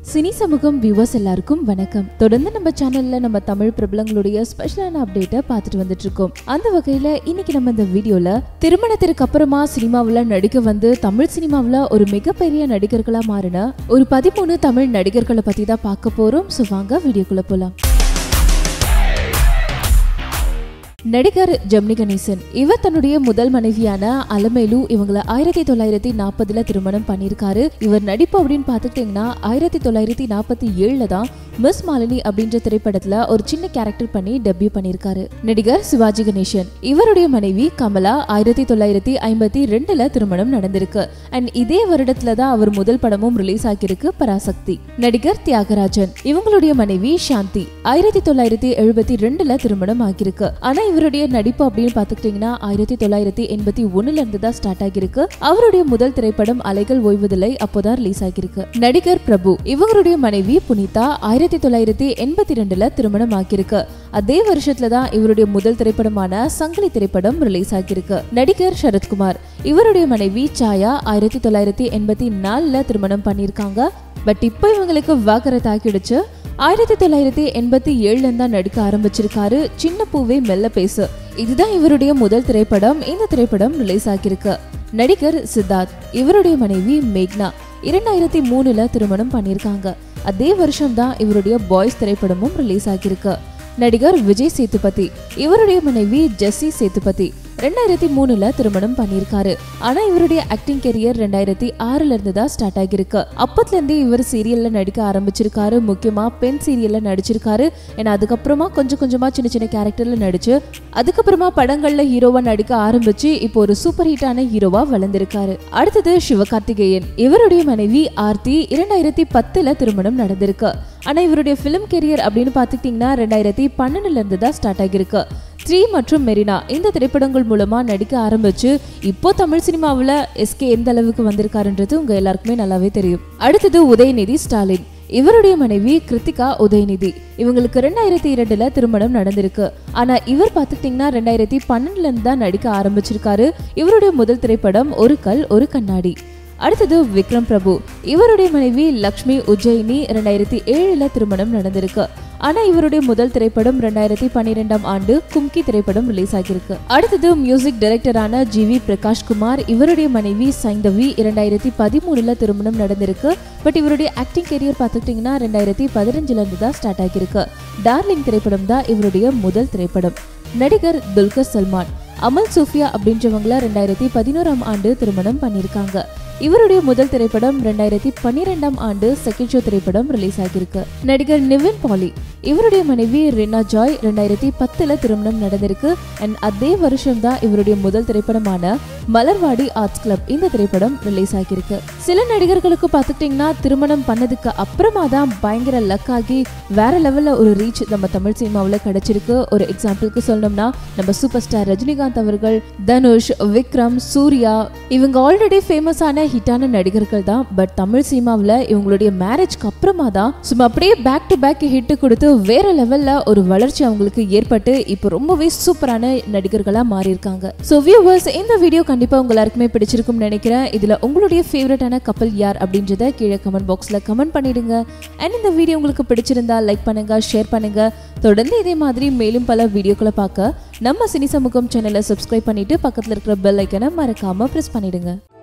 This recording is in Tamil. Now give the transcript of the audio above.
சினி சமூகம் வியூவர்ஸ் எல்லாருக்கும் வணக்கம் தொடர்ந்து நம்ம சேனல்ல நம்ம தமிழ் பிரபலங்களுடைய ஸ்பெஷலான அப்டேட்டை பார்த்துட்டு வந்துட்டு இருக்கோம் அந்த வகையில இன்னைக்கு நம்ம இந்த வீடியோல திருமணத்திற்கு அப்புறமா சினிமாவுல நடிக்க வந்து தமிழ் சினிமாவுல ஒரு மிகப்பெரிய நடிகர்களா மாறின ஒரு பதிமூணு தமிழ் நடிகர்களை பத்தி தான் பார்க்க போறோம் ஸோ வாங்க வீடியோக்குள்ள போலாம் நடிகர் ஜெமினி கணேசன் இவர் தன்னுடைய முதல் மனைவியான அலமேலு இவங்களை ஆயிரத்தி தொள்ளாயிரத்தி நாற்பதுல திருமணம் பண்ணியிருக்காரு இவர் நடிப்பு அப்படின்னு பார்த்துக்கிட்டிங்கன்னா ஆயிரத்தி தொள்ளாயிரத்தி நாற்பத்தி ஏழுல தான் மிஸ் மாலினி அப்படின்ற திரைப்படத்துல ஒரு சின்ன கேரக்டர் பண்ணி டெபியூ பண்ணியிருக்காரு நடிகர் சிவாஜி கணேசன் இவருடைய மனைவி கமலா ஆயிரத்தி தொள்ளாயிரத்தி ஐம்பத்தி ரெண்டுல திருமணம் நடந்திருக்கு அண்ட் இதே வருடத்துல தான் அவர் முதல் படமும் ரிலீஸ் ஆகியிருக்கு பராசக்தி நடிகர் தியாகராஜன் இவங்களுடைய மனைவி சாந்தி ஆயிரத்தி தொள்ளாயிரத்தி எழுபத்தி ரெண்டுல திருமணம் ஆகியிருக்கு ஆனா இவருடைய நடிப்பு அப்படின்னு பாத்துக்கிட்டீங்கன்னா ஆயிரத்தி தொள்ளாயிரத்தி எண்பத்தி ஒண்ணுல இருந்து தான் ஸ்டார்ட் ஆகியிருக்கு அவருடைய முதல் திரைப்படம் அலைகள் ஓய்வதில்லை அப்போதான் ரிலீஸ் ஆகியிருக்கு நடிகர் பிரபு இவங்களுடைய மனைவி புனிதா ஆயிரத்தி தொள்ளாயிரத்தி எண்பத்தி ரெண்டுல திருமணம் ஆகியிருக்கு அதே வருஷத்துல தான் இவருடைய முதல் திரைப்படமான சங்கிலி திரைப்படம் ரிலீஸ் ஆகியிருக்கு நடிகர் சரத்குமார் இவருடைய மனைவி சாயா ஆயிரத்தி தொள்ளாயிரத்தி எண்பத்தி நாலுல திருமணம் பண்ணியிருக்காங்க பட் இப்போ இவங்களுக்கு வாக்கரை தாக்கிடுச்சு ஆயிரத்தி தொள்ளாயிரத்தி எண்பத்தி ஏழுல தான் நடிக்க ஆரம்பிச்சிருக்காரு சின்ன பூவே மெல்ல பேசு இதுதான் இவருடைய முதல் திரைப்படம் இந்த திரைப்படம் ரிலீஸ் ஆகியிருக்கு நடிகர் சித்தார்த் இவருடைய மனைவி மேக்னா இரண்டாயிரத்தி மூணுல திருமணம் பண்ணியிருக்காங்க அதே வருஷம் தான் இவருடைய பாய்ஸ் திரைப்படமும் ரிலீஸ் ஆகியிருக்கு நடிகர் விஜய் சேதுபதி இவருடைய மனைவி ஜெஸ்ஸி சேதுபதி ரெண்டாயிரத்தி மூணுல திருமணம் பண்ணியிருக்காரு ஆனா இவருடைய ஆக்டிங் கெரியர் ரெண்டாயிரத்தி ஆறுல இருந்து தான் ஸ்டார்ட் ஆகியிருக்கு அப்பத்துல இருந்தே இவர் சீரியல்ல நடிக்க ஆரம்பிச்சிருக்காரு முக்கியமா பெண் சீரியல்ல நடிச்சிருக்காரு ஏன்னா அதுக்கப்புறமா கொஞ்சம் கொஞ்சமா சின்ன சின்ன கேரக்டர்ல நடிச்சு அதுக்கப்புறமா படங்கள்ல ஹீரோவா நடிக்க ஆரம்பிச்சு இப்போ ஒரு சூப்பர் ஹிட்டான ஹீரோவா வளர்ந்திருக்காரு அடுத்தது சிவகார்த்திகேயன் இவருடைய மனைவி ஆர்த்தி இரண்டாயிரத்தி பத்துல திருமணம் நடந்திருக்கு ஆனா இவருடைய ஃபிலிம் கெரியர் அப்படின்னு பாத்துக்கிட்டீங்கன்னா ரெண்டாயிரத்தி பன்னெண்டுல இருந்து தான் ஸ்டார்ட் ஆகியிருக்கு த்ரீ மற்றும் மெரினா இந்த திரைப்படங்கள் மூலமா நடிக்க ஆரம்பிச்சு இப்போ தமிழ் சினிமாவில் எஸ்கே எந்த அளவுக்கு வந்திருக்காருன்றது உங்க எல்லாருக்குமே நல்லாவே தெரியும் அடுத்தது உதயநிதி ஸ்டாலின் இவருடைய மனைவி கிருத்திகா உதயநிதி இவங்களுக்கு ரெண்டாயிரத்தி இரண்டுல திருமணம் நடந்திருக்கு ஆனா இவர் பார்த்துக்கிட்டிங்கன்னா ரெண்டாயிரத்தி பன்னெண்டுல இருந்து தான் நடிக்க ஆரம்பிச்சிருக்காரு இவருடைய முதல் திரைப்படம் ஒரு கல் ஒரு கண்ணாடி அடுத்தது விக்ரம் பிரபு இவருடைய மனைவி லக்ஷ்மி உஜ்ஜயினி ரெண்டாயிரத்தி ஏழுல திருமணம் நடந்திருக்கு ஆனா இவருடைய முதல் திரைப்படம் ரெண்டாயிரத்தி பன்னிரெண்டாம் ஆண்டு கும்கி திரைப்படம் ரிலீஸ் ஆகியிருக்கு அடுத்தது மியூசிக் டைரக்டரான ஜி வி பிரகாஷ் குமார் இவருடைய மனைவி சைந்தவி இரண்டாயிரத்தி பதிமூணுல திருமணம் நடந்திருக்கு பட் இவருடைய ஆக்டிங் கெரியர் பார்த்துக்கிட்டிங்கன்னா ரெண்டாயிரத்தி பதினஞ்சுல இருந்து தான் ஸ்டார்ட் ஆகியிருக்கு டார்லிங் திரைப்படம் தான் இவருடைய முதல் திரைப்படம் நடிகர் துல்கர் சல்மான் அமல் சூஃபியா அப்படின்றவங்கள ரெண்டாயிரத்தி பதினோராம் ஆண்டு திருமணம் பண்ணியிருக்காங்க இவருடைய முதல் திரைப்படம் ரெண்டாயிரத்தி பன்னிரெண்டாம் ஆண்டு செகண்ட் ஷோ திரைப்படம் ரிலீஸ் ஆகியிருக்கு நடிகர் நிவின் பாலி இவருடைய மனைவி ரினா ஜாய் ரெண்டாயிரத்தி பத்துல திருமணம் நடந்திருக்கு அண்ட் அதே வருஷம் தான் இவருடைய முதல் திரைப்படமான மலர்வாடி ஆர்ட்ஸ் கிளப் இந்த திரைப்படம் ரிலீஸ் ஆகியிருக்கு சில நடிகர்களுக்கு பார்த்துக்கிட்டிங்கன்னா திருமணம் பண்ணதுக்கு அப்புறமா தான் பயங்கர லக் ஆகி வேற லெவல்ல ஒரு ரீச் நம்ம தமிழ் சினிமாவில் கிடைச்சிருக்கு ஒரு எக்ஸாம்பிளுக்கு சொல்லணும்னா நம்ம சூப்பர் ஸ்டார் ரஜினிகாந்த் அவர்கள் தனுஷ் விக்ரம் சூர்யா இவங்க ஆல்ரெடி ஃபேமஸான ஹிட்டான நடிகர்கள் தான் பட் தமிழ் சினிமாவில் இவங்களுடைய மேரேஜ்க்கு அப்புறமா தான் சும்மா அப்படியே பேக் டு பேக் ஹிட் கொடுத்து வேற லெவல்ல ஒரு வளர்ச்சி அவங்களுக்கு ஏற்பட்டு இப்போ ரொம்பவே சூப்பரான நடிகர்களா மாறி இருக்காங்க ஸோ வியூவர்ஸ் இந்த வீடியோ கண்டிப்பா உங்க எல்லாருக்குமே பிடிச்சிருக்கும்னு நினைக்கிறேன் இதுல உங்களுடைய ஃபேவரட்டான கப்பல் யார் அப்படின்றத கீழே கமெண்ட் பாக்ஸ்ல கமெண்ட் பண்ணிடுங்க அண்ட் இந்த வீடியோ உங்களுக்கு பிடிச்சிருந்தா லைக் பண்ணுங்க ஷேர் பண்ணுங்க தொடர்ந்து இதே மாதிரி மேலும் பல வீடியோக்களை பார்க்க நம்ம சினி சமூகம் சேனலை சப்ஸ்கிரைப் பண்ணிட்டு பக்கத்துல இருக்கிற பெல் ஐக்கனை மறக்காம பிரஸ் பண்ணிடுங்க